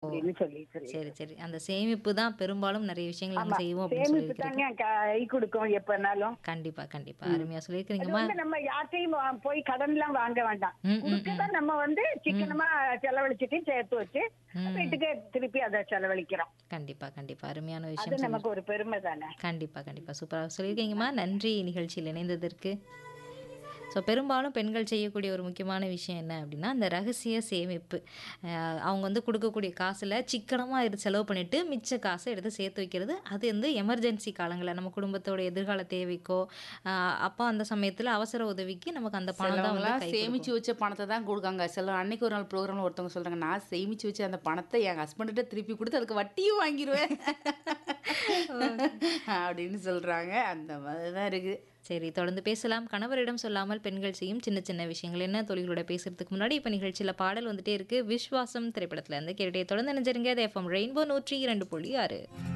அப்படின்னு சொல்லி சொல்லி சரி சரி அந்த சேமிப்பு தான் பெரும்பாலும் நிறைய விஷயங்கள் ஆமா நம்ம செய்வோம் அப்படின்னு சேமிப்பு சொல்லியிருக்கிறீங்க தாங்க கை கொடுக்கும் எப்பனாலும் கண்டிப்பா கண்டிப்பா அருமையா அது சொல்லியிருக்கிறீங்கம்மா வந்து நம்ம யார்ட்டையும் வா- போய் கடன் எல்லாம் வாங்க வேண்டாம் ம், ம், கொடுக்கதான் நம்ம வந்து சிக்கனமா செலவழிச்சிட்டு சேர்த்து வச்சு ம். வீட்டுக்கு திருப்பி அதை செலவழிக்கிறோம் கண்டிப்பா கண்டிப்பா அருமையான அது விஷயம் சொல்லி நமக்கு ஒரு பெருமை தானே கண்டிப்பா கண்டிப்பா சூப்பராக சொல்லியிருக்கீங்கம்மா நன்றி நிகழ்ச்சியில் இணைந்ததற்கு ஸோ பெரும்பாலும் பெண்கள் செய்யக்கூடிய ஒரு முக்கியமான விஷயம் என்ன அப்படின்னா அந்த ரகசிய சேமிப்பு அஹ் அவங்க வந்து கொடுக்கக்கூடிய காசில் சிக்கனமாக இது செலவு பண்ணிட்டு மிச்ச காசை எடுத்து சேர்த்து வைக்கிறது அது வந்து எமர்ஜென்சி காலங்களில் நம்ம குடும்பத்தோட எதிர்கால தேவைக்கோ அஹ் அப்போ அந்த சமயத்தில் அவசர உதவிக்கு நமக்கு அந்த பணம் தான் வந்து சிலவங்களாம் கை சேமிச்சு வச்ச பணத்தை தான் கொடுக்காங்க சில அன்னைக்கு ஒரு நாள் ப்ரோக்ராம்ல ஒருத்தவங்க சொல்றாங்க நான் சேமிச்சு வச்ச அந்த பணத்தை என் ஹஸ்பண்ட்ட திருப்பி கொடுத்து அதுக்கு வட்டியும் வாங்கிடுவேன் அப்படின்னு சொல்றாங்க அந்த மாதிரி தான் இருக்கு சரி தொடர்ந்து பேசலாம் கணவரிடம் சொல்லாமல் பெண்கள் செய்யும் சின்ன சின்ன விஷயங்கள் என்ன தொழிலோட பேசுறதுக்கு முன்னாடி இப்போ நிகழ்ச்சியில் பாடல் வந்துட்டே இருக்கு விஸ்வாசம் திரைப்படத்துல இருந்து கேட்டுட்டே தொடர்ந்து நினைச்சிருங்க எஃப்எம் ரெயின்போ நூற்றி இரண்டு புள்ளி ஆறு